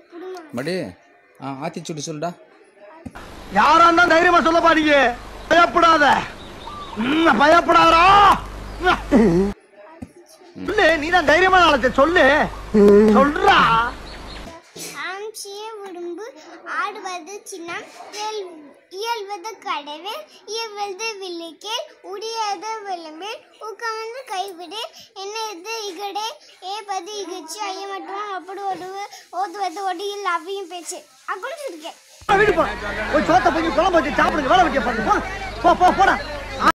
புடுமா மடி ஆ ஆத்திச்சூடி சொல்லுடா யாரா இருந்தா தைரியமா சொல்ல பாருங்க பயப்படாத ம், பயப்படாதடா சொல்லு நீ தான் தைரியமா நாளத்தை சொல்லு சொல்றா ஆம்சிய உடம்பு ஆடுவது சின்னம் இயல் இயல்வது கடவே இயல்வது வில்லிக்கே உடையது விளம்பில் உட்கார்ந்து கைவிடு என்னது இகடே ஏப்பது இகச்சு ஐயமட்டுவான் அப்படி ஒடுவு ஓதுவது ஒடியில் அவையும் பேச்சு அப்படி இருக்கேன் வீடு போ போய் சோத்த போய் குழம்பு வச்சு சாப்பிடுங்க வேலை வைக்க பாருங்க போ. போ போ போடா